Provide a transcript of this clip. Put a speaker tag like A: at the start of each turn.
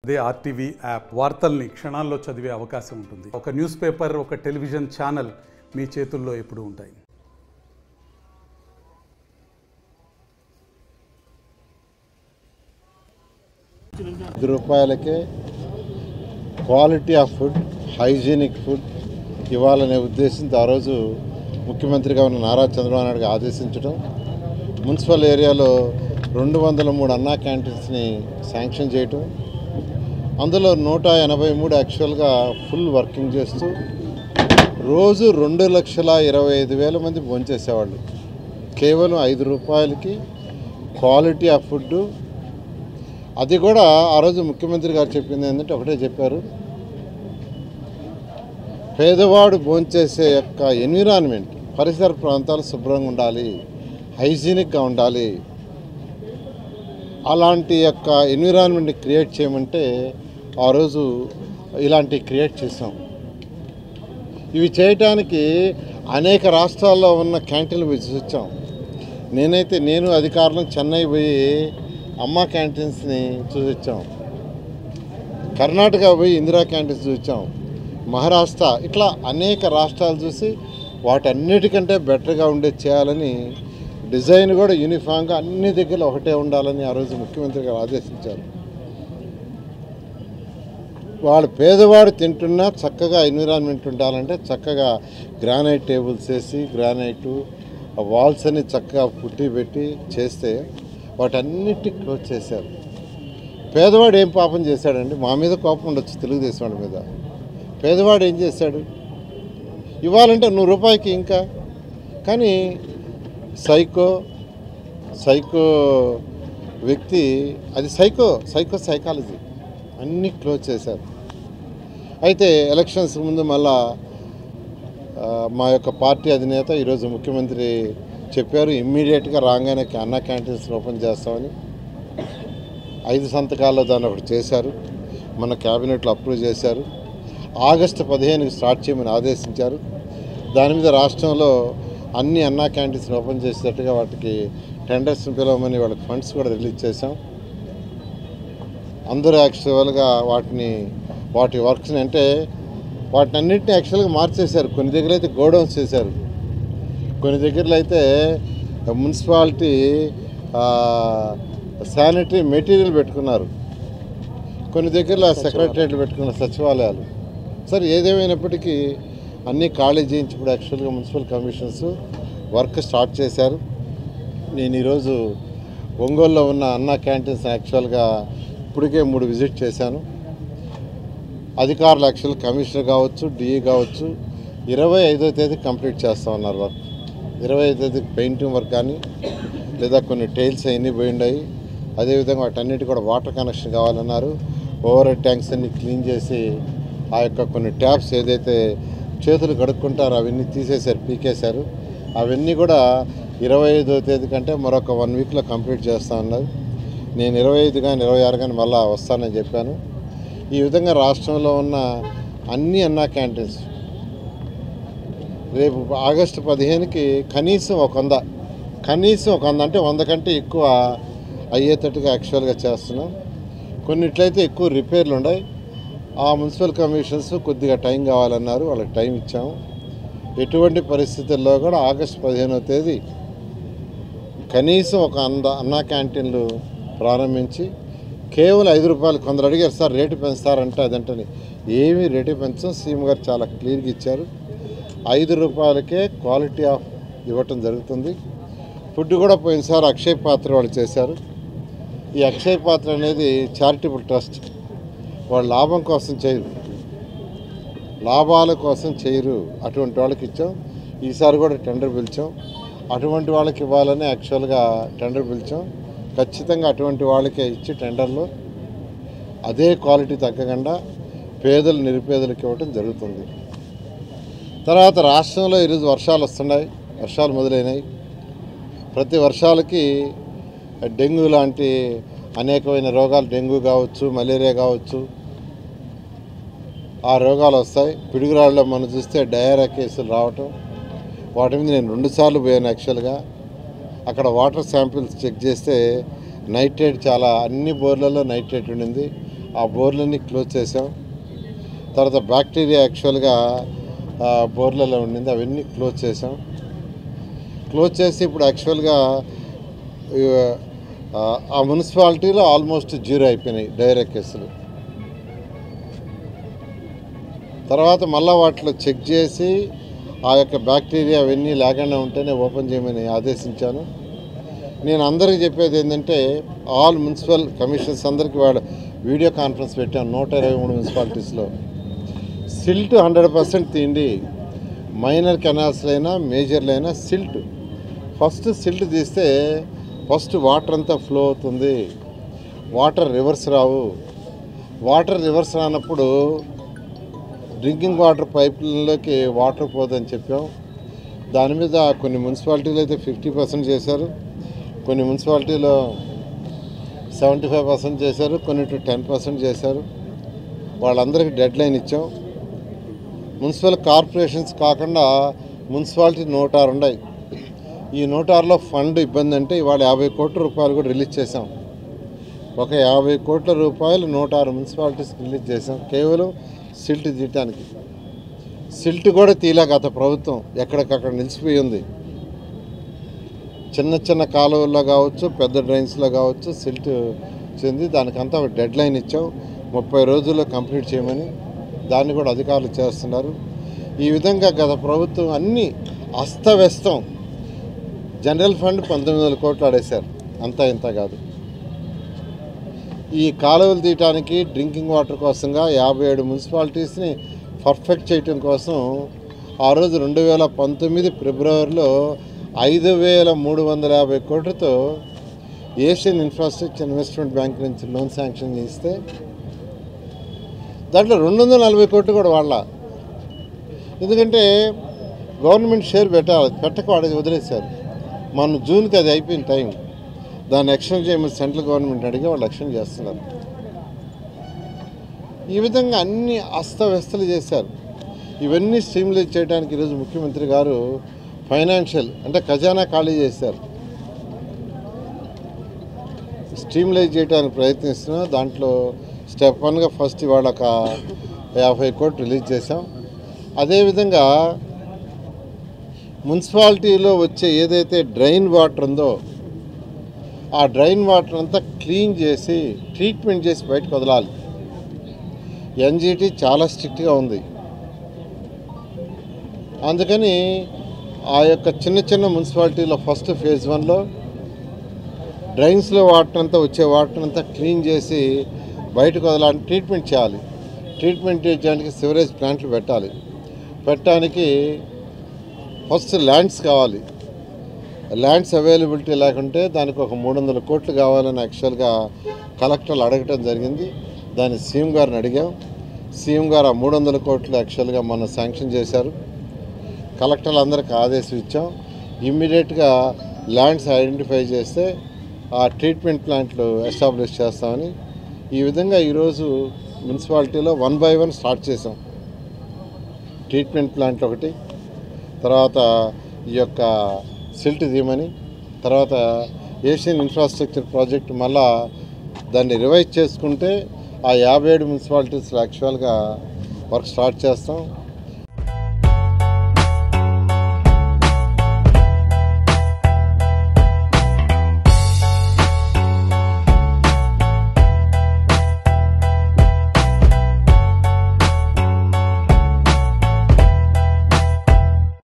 A: అదే RTV app వార్తల్ని క్షణాల్లో చదివే అవకాశం ఉంటుంది ఒక న్యూస్ పేపర్ ఒక టెలివిజన్ ఛానల్ మీ చేతుల్లో ఎప్పుడూ ఉంటాయి
B: ఐదు రూపాయలకే quality of food hygienic food ఇవ్వాలనే ఉద్దేశంతో ఆ రోజు ముఖ్యమంత్రిగా ఉన్న నారా చంద్రబాబు నాయుడు గారు ఆదేశించడం మున్సిపల్ ఏరియాలో రెండు వందల మూడు అన్నా క్యాంటీన్స్ని శాంక్షన్ చేయటం అందులో నూట ఎనభై మూడు యాక్చువల్గా ఫుల్ వర్కింగ్ చేస్తూ రోజు రెండు లక్షల ఇరవై ఐదు వేల మంది భోంచేసేవాళ్ళు కేవలం ఐదు రూపాయలకి క్వాలిటీ ఆఫ్ ఫుడ్ అది కూడా ఆ రోజు ముఖ్యమంత్రి గారు చెప్పింది ఏంటంటే ఒకటే చెప్పారు పేదవాడు భోంచేసే యొక్క ఎన్విరాన్మెంట్ పరిసర ప్రాంతాలు శుభ్రంగా ఉండాలి హైజీనిక్గా ఉండాలి అలాంటి యొక్క ఎన్విరాన్మెంట్ని క్రియేట్ చేయమంటే ఆ రోజు ఇలాంటి క్రియేట్ చేసాం ఇవి చేయటానికి అనేక రాష్ట్రాల్లో ఉన్న క్యాంటీన్లు విజిట్ వచ్చాం నేనైతే నేను అధికారులను చెన్నై పోయి అమ్మ క్యాంటీన్స్ని చూసొచ్చాం కర్ణాటక పోయి ఇందిరా క్యాంటీన్స్ చూసాం మహారాష్ట్ర ఇట్లా అనేక రాష్ట్రాలు చూసి వాటన్నిటికంటే బెటర్గా ఉండే చేయాలని డిజైన్ కూడా యూనిఫామ్గా అన్ని దగ్గర ఒకటే ఉండాలని ఆ రోజు ముఖ్యమంత్రి గారు ఆదేశించారు వాడు పేదవాడు తింటున్నా చక్కగా ఎన్విరాన్మెంట్ ఉండాలంటే చక్కగా గ్రానైట్ టేబుల్స్ వేసి గ్రానైటు ఆ వాల్స్ అన్ని చక్కగా పుట్టి పెట్టి చేస్తే వాటన్నిటి క్లోజ్ చేశారు పేదవాడు ఏం పాపం చేశాడండి మా మీద కోపం ఉండొచ్చు తెలుగుదేశం వాడి మీద పేదవాడు ఏం చేశాడు ఇవ్వాలంటే నూరు రూపాయికి ఇంకా కానీ సైకో సైకో వ్యక్తి అది సైకో సైకో సైకాలజీ అన్నీ క్లోజ్ చేశారు అయితే ఎలక్షన్స్ ముందు మళ్ళా ఆ, మా యొక్క పార్టీ అధినేత ఈరోజు ముఖ్యమంత్రి చెప్పారు ఇమ్మీడియట్గా రాగానే అన్న క్యాంటీన్స్ ఓపెన్ చేస్తామని ఐదు సంతకాల్లో దాన్ని ఒకటి చేశారు మన క్యాబినెట్లో అప్రూవ్ చేశారు ఆగస్టు పదిహేనుకి స్టార్ట్ చేయమని ఆదేశించారు దాని మీద రాష్ట్రంలో అన్ని అన్నా క్యాంటీన్స్ ఓపెన్ చేసేటట్టుగా వాటికి టెండర్స్ని పిలవమని వాళ్ళకి ఫండ్స్ కూడా రిలీజ్ చేశాం అందరూ యాక్చువల్గా వాటిని వాటి వర్క్స్ని అంటే వాటిని అన్నింటినీ యాక్చువల్గా మార్చేశారు కొన్ని దగ్గర అయితే గోడౌన్స్ చేశారు కొన్ని దగ్గరలో అయితే మున్సిపాలిటీ శానిటరీ మెటీరియల్ పెట్టుకున్నారు కొన్ని దగ్గరలో సెక్రటరియట్లు పెట్టుకున్న సచివాలయాలు సరే ఏదేమైనప్పటికీ అన్నీ ఖాళీ చేయించి ఇప్పుడు యాక్చువల్గా మున్సిపల్ కమిషన్స్ వర్క్ స్టార్ట్ చేశారు నేను ఈరోజు ఒంగోలులో ఉన్న అన్నా క్యాంటీన్స్ యాక్చువల్గా ఇప్పటికే మూడు విజిట్ చేశాను అధికారులు యాక్చువల్ కమిషనర్ కావచ్చు డిఈ కావచ్చు ఇరవై ఐదో తేదీ కంప్లీట్ చేస్తా ఉన్నారు వర్క్ ఇరవై ఐదో తేదీ పెయింటింగ్ వర్క్ కానీ లేదా కొన్ని టైల్స్ అవన్నీ పోయి ఉన్నాయి అదేవిధంగా వాటన్నిటి కూడా వాటర్ కనెక్షన్ కావాలన్నారు ఓవర్ హెడ్ ట్యాంక్స్ అన్ని క్లీన్ చేసి ఆ యొక్క కొన్ని ట్యాప్స్ ఏదైతే చేతులు కడుక్కుంటారో అవన్నీ తీసేశారు పీకేశారు అవన్నీ కూడా ఇరవై ఐదో తేదీ కంటే మరొక వన్ వీక్లో కంప్లీట్ చేస్తా ఉన్నారు నేను ఇరవై ఐదు కానీ ఇరవై ఆరు కానీ మళ్ళీ వస్తానని చెప్పాను ఈ విధంగా రాష్ట్రంలో ఉన్న అన్ని అన్నా క్యాంటీన్స్ రేపు ఆగస్టు పదిహేనుకి కనీసం ఒక వంద కనీసం ఒక వంద అంటే వంద కంటే ఎక్కువ అయ్యేటట్టుగా యాక్చువల్గా చేస్తున్నాం కొన్నిట్లయితే ఎక్కువ రిపేర్లు ఉన్నాయి ఆ మున్సిపల్ కమిషన్స్ కొద్దిగా టైం కావాలన్నారు వాళ్ళకి టైం ఇచ్చాము ఎటువంటి పరిస్థితుల్లో కూడా ఆగస్టు పదిహేనవ తేదీ కనీసం ఒక అంద అన్నా క్యాంటీన్లు ప్రారంభించి కేవలం ఐదు రూపాయలు కొందరు అడిగారు సార్ రేటు పెంచుతారంటే అదంటే ఏమీ రేటు పెంచం సీఎం గారు చాలా క్లియర్గా ఇచ్చారు ఐదు రూపాయలకే క్వాలిటీ ఆఫ్ ఇవ్వటం జరుగుతుంది ఫుడ్ కూడా పోయినసారి అక్షయ్ పాత్ర వాళ్ళు చేశారు ఈ అక్షయ్ పాత్ర అనేది చారిటబుల్ ట్రస్ట్ వాళ్ళు లాభం కోసం చేయరు లాభాల కోసం చేయరు అటువంటి వాళ్ళకి ఇచ్చాం ఈసారి కూడా టెండర్ పిలిచాం అటువంటి వాళ్ళకి ఇవ్వాలని యాక్చువల్గా టెండర్ పిలిచాం ఖచ్చితంగా అటువంటి వాళ్ళకే ఇచ్చి టెండర్లో అదే క్వాలిటీ తగ్గకుండా పేదలు నిరుపేదలకు ఇవ్వటం జరుగుతుంది తర్వాత రాష్ట్రంలో ఈరోజు వర్షాలు వస్తున్నాయి వర్షాలు మొదలైనాయి ప్రతి వర్షాలకి డెంగ్యూ లాంటి అనేకమైన రోగాలు డెంగ్యూ కావచ్చు మలేరియా కావచ్చు ఆ రోగాలు వస్తాయి పిడుగురాళ్ళలో మనం చూస్తే డయేరియా కేసులు రావటం వాటి మీద నేను రెండుసార్లు పోయాను యాక్చువల్గా అక్కడ వాటర్ శాంపిల్స్ చెక్ చేస్తే నైట్రేట్ చాలా అన్ని బోర్లలో నైట్రేట్ ఉండింది ఆ బోర్లన్నీ క్లోజ్ చేసాం తర్వాత బ్యాక్టీరియా యాక్చువల్గా ఆ బోర్లలో ఉండింది అవన్నీ క్లోజ్ చేసాం క్లోజ్ చేసి ఇప్పుడు యాక్చువల్గా ఇవ- ఆ, ఆ మున్సిపాలిటీలో ఆల్మోస్ట్ జీరో అయిపోయినాయి డైరియా కేసులు తర్వాత మళ్ళా వాటిలో చెక్ చేసి ఆ యొక్క బ్యాక్టీరియా అవన్నీ లేకుండా ఉంటేనే ఓపెన్ చేయమని ఆదేశించాను నేను అందరికీ చెప్పేది ఏంటంటే ఆల్ మున్సిపల్ కమిషనర్స్ అందరికీ వాడు వీడియో కాన్ఫరెన్స్ పెట్టాను నూట ఇరవై మూడు మున్సిపాలిటీస్లో సిల్ట్ హండ్రెడ్ పర్సెంట్ తీయండి మైనర్ కెనాల్స్లో అయినా మేజర్లో అయినా సిల్ట్ ఫస్ట్ సిల్ట్ తీస్తే ఫస్ట్ వాటర్ అంతా ఫ్లో అవుతుంది వాటర్ రివర్స్ రావు వాటర్ రివర్స్ రానప్పుడు డ్రింకింగ్ వాటర్ పైప్లైన్లోకి వాటర్ పోదని చెప్పాం దాని మీద కొన్ని మున్సిపాలిటీలు అయితే ఫిఫ్టీ పర్సెంట్ చేశారు కొన్ని మున్సిపాలిటీలో సెవెంటీ ఫైవ్ పర్సెంట్ చేశారు కొన్ని టెన్ పర్సెంట్ చేశారు వాళ్ళందరికీ డెడ్ లైన్ ఇచ్చాం మున్సిపల్ కార్పొరేషన్స్ కాకుండా మున్సిపాలిటీ నూట ఆరు ఉన్నాయి ఈ నూట ఆరులో ఫండ్ ఇబ్బంది అంటే ఇవాళ యాభై కోట్ల రూపాయలు కూడా రిలీజ్ చేసాం ఒక యాభై కోట్ల రూపాయలు నూట ఆరు మున్సిపాలిటీస్కి రిలీజ్ చేసాం కేవలం సిల్ట్ తీయటానికి సిల్ట్ కూడా తీలా గత ప్రభుత్వం ఎక్కడికక్కడ నిలిచిపోయి ఉంది చిన్న చిన్న కాలువల్లో కావచ్చు పెద్ద డ్రైన్స్లో కావచ్చు సిల్ట్ చెంది దానికంతా ఒక డెడ్ లైన్ ఇచ్చాం ముప్పై రోజుల్లో కంప్లీట్ చేయమని దాన్ని కూడా అధికారులు చేస్తున్నారు ఈ విధంగా గత ప్రభుత్వం అన్నీ అస్తవ్యస్తం జనరల్ ఫండ్ పంతొమ్మిది వందల కోట్లు ఆడేశారు అంతా ఇంత కాదు ఈ కాలువలు తీయటానికి డ్రింకింగ్ వాటర్ కోసంగా యాభై ఏడు మున్సిపాలిటీస్ని పర్ఫెక్ట్ చేయటం కోసం ఆ రోజు రెండు వేల పంతొమ్మిది ఫిబ్రవరిలో ఐదు వేల మూడు వందల యాభై కోట్లతో ఏషియన్ ఇన్ఫ్రాస్ట్రక్చర్ ఇన్వెస్ట్మెంట్ బ్యాంక్ నుంచి లోన్ శాంక్షన్ చేస్తే దాంట్లో రెండు వందల నలభై కోట్లు కూడా వాళ్ళ ఎందుకంటే గవర్నమెంట్ షేర్ పెట్టాలి పెట్టక వాడేది వదిలేశారు మన జూన్కి అది అయిపోయిన టైం దాన్ని ఎక్స్టెండ్ చేయమని సెంట్రల్ గవర్నమెంట్ అడిగి వాళ్ళు ఎక్స్టెండ్ చేస్తున్నారు ఈ విధంగా అన్ని అస్తవ్యస్తలు చేశారు ఇవన్నీ స్ట్రీమ్లైజ్ చేయడానికి ఈరోజు ముఖ్యమంత్రి గారు ఫైనాన్షియల్ అంటే ఖజానా ఖాళీ చేశారు స్ట్రీమ్లైజ్ చేయడానికి ప్రయత్నిస్తున్నాం దాంట్లో స్టెప్ వన్గా ఫస్ట్ ఇవాళ ఒక యాభై కోట్లు రిలీజ్ చేసాం అదేవిధంగా మున్సిపాలిటీలో వచ్చే ఏదైతే డ్రైన్ వాటర్ ఉందో ఆ డ్రైన్ వాటర్ అంతా క్లీన్ చేసి ట్రీట్మెంట్ చేసి బయటకు వదలాలి ఎన్జిటి చాలా స్ట్రిక్ట్గా ఉంది అందుకని ఆ యొక్క చిన్న చిన్న మున్సిపాలిటీలో ఫస్ట్ ఫేజ్ వన్లో డ్రైన్స్లో వాటర్ అంతా వచ్చే వాటర్ అంతా క్లీన్ చేసి బయటకు వదలాలని ట్రీట్మెంట్ చేయాలి ట్రీట్మెంట్ చేయడానికి సివరేజ్ ప్లాంట్లు పెట్టాలి పెట్టడానికి ఫస్ట్ ల్యాండ్స్ కావాలి ల్యాండ్స్ అవైలబిలిటీ లేకుంటే దానికి ఒక మూడు వందల కోట్లు కావాలని యాక్చువల్గా కలెక్టర్లు అడగటం జరిగింది దాన్ని సీఎం గారిని అడిగాం సీఎం గారు ఆ మూడు వందల కోట్లు యాక్చువల్గా మనం శాంక్షన్ చేశారు కలెక్టర్లు అందరికి ఆదేశం ఇచ్చాం ఇమ్మీడియట్గా ల్యాండ్స్ ఐడెంటిఫై చేస్తే ఆ ట్రీట్మెంట్ ప్లాంట్లు ఎస్టాబ్లిష్ చేస్తామని ఈ విధంగా ఈరోజు మున్సిపాలిటీలో వన్ బై వన్ స్టార్ట్ చేసాం ట్రీట్మెంట్ ప్లాంట్ ఒకటి తర్వాత ఈ యొక్క సిల్ట్ తీయమని తర్వాత ఏషియన్ ఇన్ఫ్రాస్ట్రక్చర్ ప్రాజెక్ట్ మళ్ళా దాన్ని రివైజ్ చేసుకుంటే ఆ యాభై ఏడు మున్సిపాలిటీస్లో యాక్చువల్గా వర్క్ స్టార్ట్ చేస్తాం